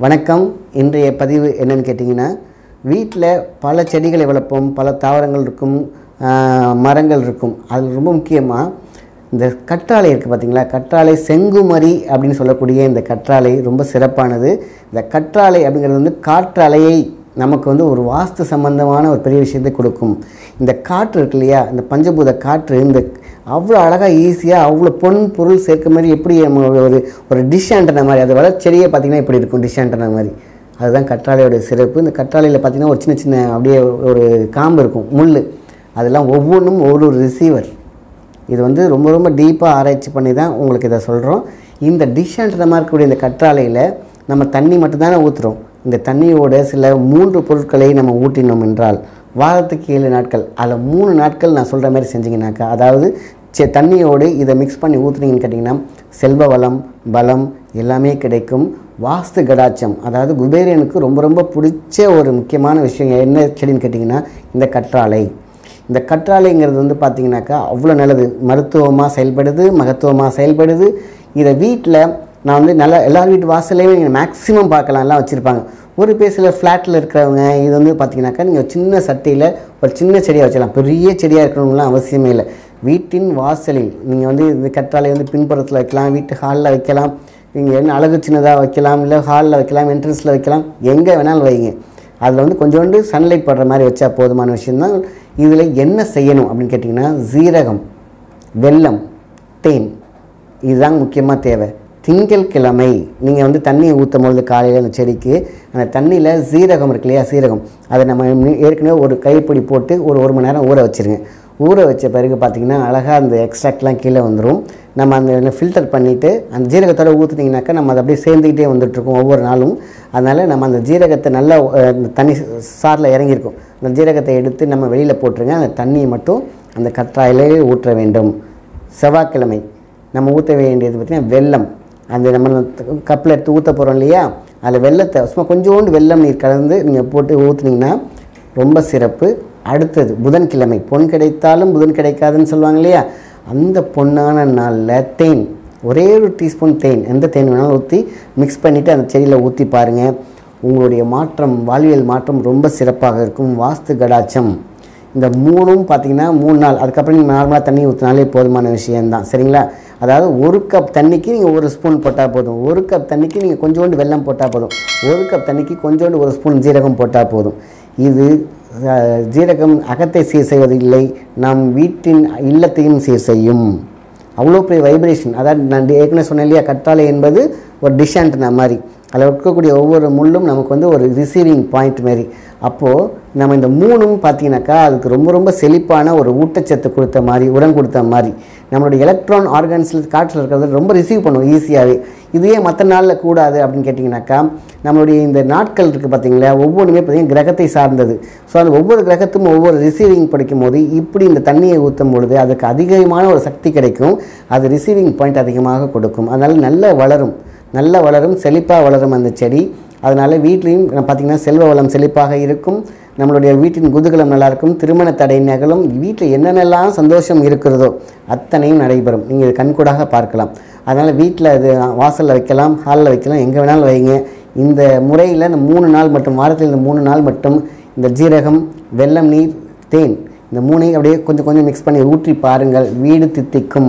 வணக்கம் இன்றைய பதிவு என்னன்னு கேட்டிங்கன்னா வீட்டில் பல செடிகளை வளர்ப்போம் பல தாவரங்கள் இருக்கும் ஆஹ், மரங்கள் இருக்கும் அதில் ரொம்ப முக்கியமாக இந்த கற்றாழை இருக்குது பார்த்தீங்களா கற்றாழை செங்குமரி அப்படின்னு சொல்லக்கூடிய இந்த கற்றாழை ரொம்ப சிறப்பானது இந்த கற்றாழை அப்படிங்கிறது வந்து காற்றலையை நமக்கு வந்து ஒரு வாஸ்து சம்பந்தமான ஒரு பெரிய விஷயத்தை கொடுக்கும் இந்த காற்று இருக்கு இல்லையா இந்த பஞ்சபூத காற்று இந்த அவ்வளோ அழகாக ஈஸியாக அவ்வளோ பொன் பொருள் சேர்க்க மாதிரி எப்படி நம்ம ஒரு ஒரு டிஷ் ஆண்டன மாதிரி அது வளர் செடியே பார்த்திங்கன்னா இப்படி இருக்கும் டிஷ் ஆண்டன மாதிரி அதுதான் கற்றாழையோட சிறப்பு இந்த கற்றாழையில் பார்த்திங்கன்னா ஒரு சின்ன சின்ன அப்படியே ஒரு காம்பு இருக்கும் முள் அதெல்லாம் ஒவ்வொன்றும் ஒவ்வொரு ரிசீவர் இது வந்து ரொம்ப ரொம்ப டீப்பாக ஆராய்ச்சி பண்ணி தான் உங்களுக்கு இதை சொல்கிறோம் இந்த டிஷ்ஷான்ற மாதிரி இருக்கக்கூடிய இந்த கற்றாழையில் நம்ம தண்ணி மட்டும்தானே ஊற்றுறோம் இந்த தண்ணியோட சில மூன்று பொருட்களை நம்ம ஊற்றினோம் என்றால் வாரத்துக்கு ஏழு நாட்கள் அதில் மூணு நாட்கள் நான் சொல்கிற மாதிரி செஞ்சீங்கன்னாக்கா அதாவது சே தண்ணியோடு இதை மிக்ஸ் பண்ணி ஊற்றுனீங்கன்னு கேட்டிங்கன்னா செல்வ வளம் பலம் எல்லாமே கிடைக்கும் வாஸ்து கடாச்சம் அதாவது குபேரியனுக்கு ரொம்ப ரொம்ப பிடிச்ச ஒரு முக்கியமான விஷயம் என்ன செடின்னு கேட்டிங்கன்னா இந்த கற்றாழை இந்த கற்றாழைங்கிறது வந்து பார்த்திங்கனாக்கா அவ்வளோ நல்லது மருத்துவமாக செயல்படுது மகத்துவமாக செயல்படுது இதை வீட்டில் நான் வந்து நல்லா எல்லார் வீட்டு வாசல்லையும் நீங்கள் மேக்ஸிமம் பார்க்கலாம் எல்லாம் வச்சுருப்பாங்க ஒரு பேசில் ஃப்ளாட்டில் இருக்கிறவங்க இது வந்து பார்த்தீங்கன்னாக்கா நீங்கள் சின்ன சட்டியில் ஒரு சின்ன செடியாக வச்சிடலாம் பெரிய செடியாக இருக்கணும்லாம் அவசியமே இல்லை வீட்டின் வாசலில் நீங்கள் வந்து இந்த கற்றாழை வந்து பின்புறத்தில் வைக்கலாம் வீட்டு ஹாலில் வைக்கலாம் நீங்கள் என்ன அழகு சின்னதாக வைக்கலாம் இல்லை ஹாலில் வைக்கலாம் என்ட்ரன்ஸில் வைக்கலாம் எங்கே வேணாலும் வைங்க அதில் வந்து கொஞ்சோண்டு சன்லைட் படுற மாதிரி வச்சா போதுமான விஷயம்தான் இதில் என்ன செய்யணும் அப்படின்னு கேட்டிங்கன்னா ஜீரகம் வெல்லம் தேன் இதுதான் முக்கியமாக தேவை திங்கட்கிழமை நீங்கள் வந்து தண்ணியை ஊற்றும் பொழுது காலையில் அந்த செடிக்கு அந்த தண்ணியில் சீரகம் இருக்கு இல்லையா சீரகம் அதை நம்ம மி- ஏற்கனவே ஒரு கைப்பிடி போட்டு ஒரு ஒரு மணி நேரம் ஊற வச்சுருங்க ஊற வச்ச பிறகு பார்த்திங்கன்னா அழகாக அந்த எக்ஸ்ட்ராக்ட்லாம் கீழே வந்துடும் நம்ம அந்த ஃபில்டர் பண்ணிவிட்டு அந்த ஜீரகத்தோட ஊற்றுனீங்கனாக்கா நம்ம அதை அப்படியே சேர்ந்துக்கிட்டே வந்துட்டுருக்கோம் ஒவ்வொரு நாளும் அதனால் நம்ம அந்த ஜீரகத்தை நல்லா அஹ், அந்த தண்ணி சாரில் இறங்கியிருக்கும் அந்த ஜீரகத்தை எடுத்து நம்ம வெளியில் போட்டுருங்க அந்த தண்ணியை மட்டும் அந்த கற்றாயிலே ஊற்ற வேண்டும் செவ்வாய்க்கிழமை நம்ம ஊற்ற வேண்டியது பார்த்திங்கன்னா வெல்லம் அந்த நம்ம கப்பில் எடுத்து ஊற்ற போகிறோம் இல்லையா அதில் வெள்ளத்தை சும்மா கொஞ்சோண்டு வெல்லம் நீர் கலந்து நீங்கள் போட்டு ஊற்றுனீங்கன்னா ரொம்ப சிறப்பு அடுத்தது புதன்கிழமை பொன் கிடைத்தாலும் புதன் கிடைக்காதுன்னு சொல்லுவாங்க இல்லையா அந்த பொன்னான நாளில் தேன் ஒரே ஒரு டீஸ்பூன் தேன் எந்த தேன் வேணாலும் ஊற்றி மிக்ஸ் பண்ணிவிட்டு அந்த செடியில் ஊற்றி பாருங்கள் உங்களுடைய மாற்றம் வாழ்வியல் மாற்றம் ரொம்ப சிறப்பாக இருக்கும் வாஸ்து கடாச்சம் இந்த மூணும் பார்த்தீங்கன்னா மூணு நாள் அதுக்கப்புறம் நீங்கள் நார்மலாக தண்ணி ஊற்றினாலே போதுமான விஷயம்தான் சரிங்களா அதாவது ஒரு கப் தண்ணிக்கு நீங்கள் ஒரு ஸ்பூன் போட்டால் போதும் ஒரு கப் தண்ணிக்கு நீங்கள் கொஞ்சோண்டு வெல்லம் போட்டால் போதும் ஒரு கப் தண்ணிக்கு கொஞ்சோண்டு ஒரு ஸ்பூன் ஜீரகம் போட்டால் போதும் இது அஹ், ஜீரகம் அகத்தை சீர் செய்வது இல்லை நம் வீட்டின் இல்லத்தையும் சீர் செய்யும் அவ்வளோ பெரிய வைப்ரேஷன் அதாவது நான் ஏற்கனவே சொன்னேன் இல்லையா கற்றாழை என்பது ஒரு டிஷான்ட்னா மாதிரி அதில் இருக்கக்கூடிய ஒவ்வொரு முள்ளும் நமக்கு வந்து ஒரு ரிசீவிங் பாயிண்ட் மாதிரி அப்போது நம்ம இந்த மூணும் பார்த்தீங்கன்னாக்கா அதுக்கு ரொம்ப ரொம்ப செழிப்பான ஒரு ஊட்டச்சத்து கொடுத்த மாதிரி உரம் கொடுத்த மாதிரி நம்மளுடைய எலக்ட்ரான் ஆர்கன்ஸில் காற்றில் இருக்கிறது ரொம்ப ரிசீவ் பண்ணும் ஈஸியாகவே இதுவே மற்ற நாளில் கூடாது அப்படின்னு கேட்டிங்கனாக்கா நம்மளுடைய இந்த நாட்கள் இருக்குது பார்த்தீங்களா ஒவ்வொன்றுமே பார்த்தீங்கன்னா கிரகத்தை சார்ந்தது ஸோ அந்த ஒவ்வொரு கிரகத்தும் ஒவ்வொரு ரிசீவிங் படிக்கும் போது இப்படி இந்த தண்ணியை ஊற்றும் பொழுது அதுக்கு அதிகமான ஒரு சக்தி கிடைக்கும் அது ரிசீவிங் பாயிண்ட் அதிகமாக கொடுக்கும் அதனால் நல்ல வளரும் நல்ல வளரும் செழிப்பாக வளரும் அந்த செடி அதனால் வீட்லேயும் பார்த்திங்கன்னா செல்வ வளம் செழிப்பாக இருக்கும் நம்மளுடைய வீட்டின் குதூகலம் நல்லாயிருக்கும் திருமண தடை நகலும் வீட்டில் என்னென்னலாம் சந்தோஷம் இருக்கிறதோ அத்தனையும் நடைபெறும் நீங்கள் இது கண்கூடாக பார்க்கலாம் அதனால் வீட்டில் இது வாசலில் வைக்கலாம் ஹாலில் வைக்கலாம் எங்கே வேணாலும் வைங்க இந்த முறையில் இந்த மூணு நாள் மட்டும் வாரத்தில் இந்த மூணு நாள் மட்டும் இந்த ஜீரகம் வெல்லம் நீர் தேன் இந்த மூணையும் அப்படியே கொஞ்சம் கொஞ்சம் மிக்ஸ் பண்ணி ஊற்றி பாருங்கள் வீடு தித்திக்கும்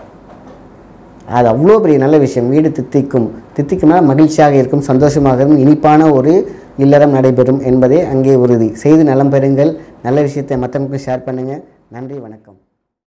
அது அவ்வளோ பெரிய நல்ல விஷயம் வீடு தித்திக்கும் தித்திக்கும்னா மகிழ்ச்சியாக இருக்கும் சந்தோஷமாக இருக்கும் இனிப்பான ஒரு இல்லறம் நடைபெறும் என்பதே அங்கே உறுதி செய்து நலம் பெறுங்கள் நல்ல விஷயத்தை மற்றவங்களுக்கு ஷேர் பண்ணுங்கள் நன்றி வணக்கம்